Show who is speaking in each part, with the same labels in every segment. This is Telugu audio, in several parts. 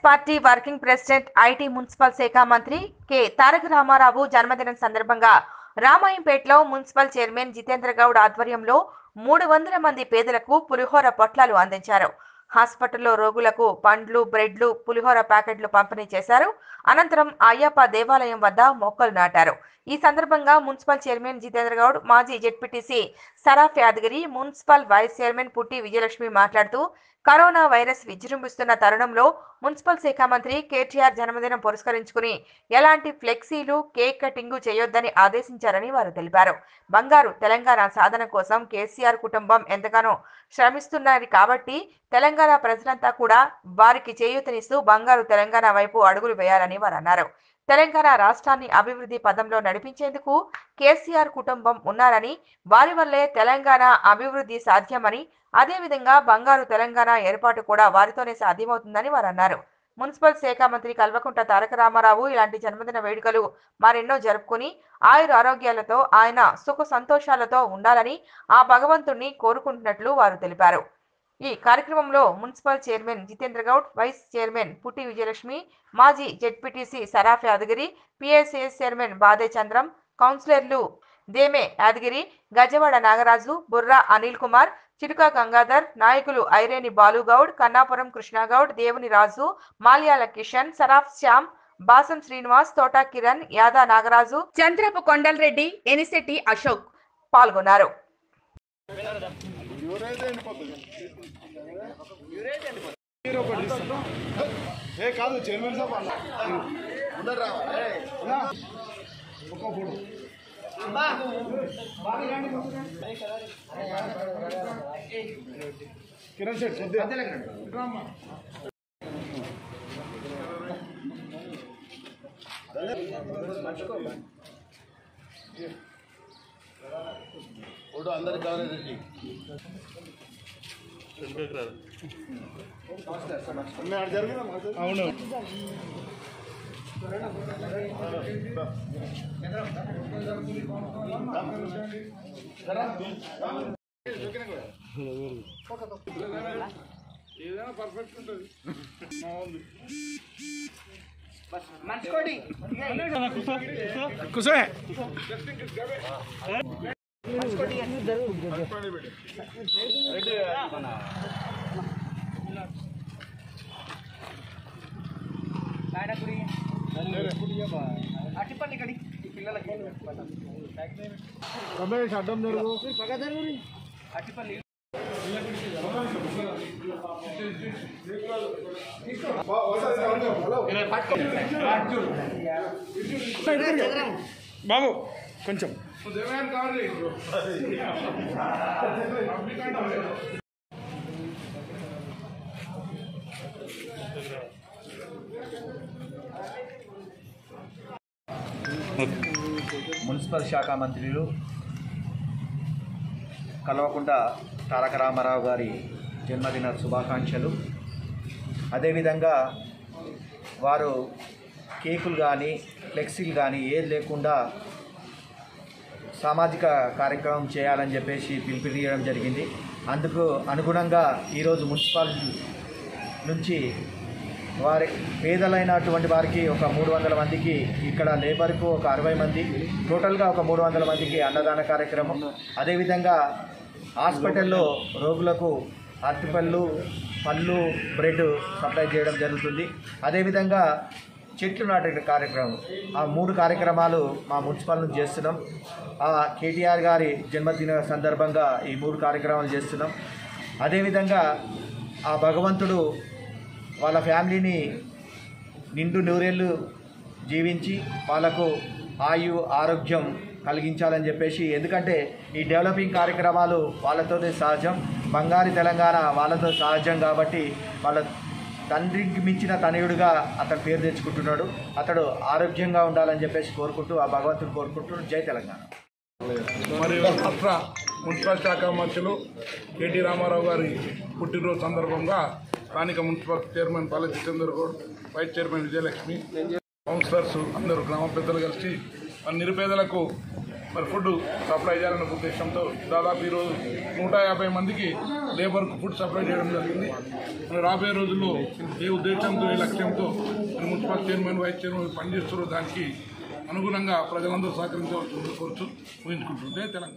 Speaker 1: party working president IT municipal శాఖ మంత్రి కె తారక రామారావు జన్మదినం సందర్భంగా రామాయంపేటలో మున్సిపల్ చైర్మన్ జితేంద్ర గౌడ్ ఆధ్వర్యంలో మూడు వందల మంది పేదలకు పులిహోర పొట్లాలు అందించారు హాస్పిటల్లో రోగులకు పండ్లు బ్రెడ్లు పులిహోర ప్యాకెట్లు పంపిణీ చేశారు అనంతరం అయ్యప్ప దేవాలయం వద్ద మొక్కలు నాటారు ఈ సందర్భంగా మున్సిపల్ చైర్మన్ జితేంద్ర గౌడ్ మాజీ ZPTC Saraf Yadagiri municipal vice chairman Putti Vijayalakshmi మాట్లాడుతూ కరోనా వైరస్ విజృంభిస్తున్న తరుణంలో మున్సిపల్ శాఖ మంత్రి కేటీఆర్ జన్మదినం పురస్కరించుకుని ఎలాంటి ఫ్లెక్సీలు కేక్ కటింగ్ చేయొద్దని ఆదేశించారని వారు తెలిపారు బంగారు తెలంగాణ సాధన కోసం కేసీఆర్ కుటుంబం ఎంతగానో శ్రమిస్తున్నారు కాబట్టి తెలంగాణ ప్రజలంతా కూడా వారికి చేయూతనిస్తూ బంగారు తెలంగాణ వైపు అడుగులు వేయాలని వారు అన్నారు తెలంగాణ రాష్ట్రాన్ని అభివృద్ధి పదంలో నడిపించేందుకు కేసీఆర్ కుటుంబం ఉన్నారని వారి వల్లే తెలంగాణ అభివృద్ధి సాధ్యమని అదేవిధంగా బంగారు తెలంగాణ ఏర్పాటు కూడా వారితోనే సాధ్యమవుతుందని వారు అన్నారు మున్సిపల్ శాఖ మంత్రి కల్వకుంట్ల తారక రామారావు ఇలాంటి జన్మదిన వేడుకలు మరెన్నో జరుపుకుని ఆయుర ఆరోగ్యాలతో ఆయన సుఖ సంతోషాలతో ఉండాలని ఆ భగవంతుణ్ణి కోరుకుంటున్నట్లు వారు తెలిపారు ఈ కార్యక్రమంలో municipal chairman Jitendra Goud vice chairman Putti Vijayalakshmi మాజీ ZPTC Saraf Yadagiri PSCS chairman Bade Chandram కౌన్సిలర్లు దేమే యాదగిరి గజవాడ నాగరాజు బుర్రా అనిల్ కుమార్ చిలుక గంగాధర్ నాయకులు ఐరేని బాలుగౌడ్ కన్నాపురం కృష్ణగౌడ్ దేవుని రాజు మాల్యాల కిషన్ సరాఫ్ శ్యామ్ బాసం శ్రీనివాస్ తోటా కిరణ్ యాదా నాగరాజు చంద్రపు కొండలరెడ్డి ఎనిశెట్టి అశోక్ పాల్గొన్నారు
Speaker 2: ఏ కాదు చైర్మన్ సాబ్ అన్న ముందర రా ఒక ఫోటో కిరణ్ శెట్ ఫోటో అందరికి కావాలి అవును ఏదైనా పర్ఫెక్ట్ ఉంటుంది కుసే రమేష్ అడ్డం జరుగు బాబు కొంచెం
Speaker 3: మున్సిపల్ శాఖ మంత్రులు కల్వకుంట తారక రామారావు గారి జన్మదిన శుభాకాంక్షలు అదేవిధంగా వారు కేకులు కానీ ఫ్లెక్సీలు కానీ ఏది లేకుండా సామాజిక కార్యక్రమం చేయాలని చెప్పేసి పిలుపునియడం జరిగింది అందుకు అనుగుణంగా ఈరోజు మున్సిపల్ నుంచి వారి పేదలైనటువంటి వారికి ఒక మూడు వందల మందికి ఇక్కడ లేబర్కు ఒక అరవై మంది టోటల్గా ఒక మూడు వందల మందికి అన్నదాన కార్యక్రమం అదేవిధంగా హాస్పిటల్లో రోగులకు అరటిపళ్ళు పళ్ళు బ్రెడ్ సప్లై చేయడం జరుగుతుంది అదేవిధంగా చెట్లు నాటే కార్యక్రమం ఆ మూడు కార్యక్రమాలు మా మున్సిపల్ నుంచి చేస్తున్నాం ఆ కేటీఆర్ గారి జన్మదిన సందర్భంగా ఈ మూడు కార్యక్రమాలు చేస్తున్నాం అదేవిధంగా ఆ భగవంతుడు వాళ్ళ ఫ్యామిలీని నిండు నూరేళ్ళు జీవించి వాళ్ళకు ఆయు ఆరోగ్యం కలిగించాలని చెప్పేసి ఎందుకంటే ఈ డెవలపింగ్ కార్యక్రమాలు వాళ్ళతోనే సహజం బంగారు తెలంగాణ వాళ్ళతో సహజం కాబట్టి వాళ్ళ తండ్రికి మించిన తనయుడిగా అతను పేరు తెచ్చుకుంటున్నాడు అతడు ఆరోగ్యంగా ఉండాలని చెప్పేసి కోరుకుంటూ ఆ భగవంతుడు కోరుకుంటూ జై తెలంగాణ
Speaker 2: మరియు రాష్ట్ర మున్సిపల్ శాఖ మంత్రులు కేటీ రామారావు గారి పుట్టినరోజు సందర్భంగా స్థానిక municipal chairman Palle Jitender Goud vice chairman Vijayalakshmi councillors అందరూ గ్రామ పెద్దలు కలిసి మరి నిరుపేదలకు మరి ఫుడ్ సప్లై చేయాలనే ఉద్దేశంతో దాదాపు ఈరోజు నూట యాభై మందికి లేబర్కు ఫుడ్ సప్లై చేయడం జరిగింది మరి రాబోయే రోజుల్లో ఏ ఉద్దేశంతో ఏ లక్ష్యంతో మరి మున్సిపల్ చైర్మన్ వైస్ చైర్మన్ పనిచేస్తున్నారో దానికి అనుగుణంగా ప్రజలందరూ సహకరించవలసింది కోరుతూ ఊహించుకుంటుంటే తెలంగాణ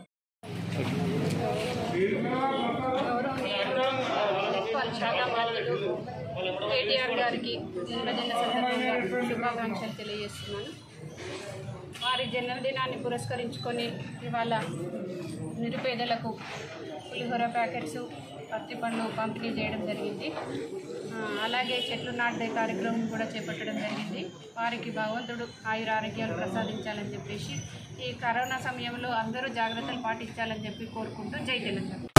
Speaker 4: మున్సిపల్ శాఖ మంత్రులు కేటీఆర్ గారికి జన్మదిన సందర్భంగా శుభాకాంక్షలు తెలియజేస్తున్నాను వారి జన్మదినాన్ని పురస్కరించుకొని ఇవాళ నిరుపేదలకు పులిహోర ప్యాకెట్స్ పత్తి పండ్లు పంపిణీ చేయడం జరిగింది ఆ, అలాగే చెట్లు నాటే కార్యక్రమం కూడా చేపట్టడం జరిగింది వారికి భగవంతుడు ఆయుర ఆరోగ్యాలు ప్రసాదించాలని చెప్పేసి ఈ కరోనా సమయంలో అందరూ జాగ్రత్తలు పాటించాలని చెప్పి కోరుకుంటూ జై తెలంగాణ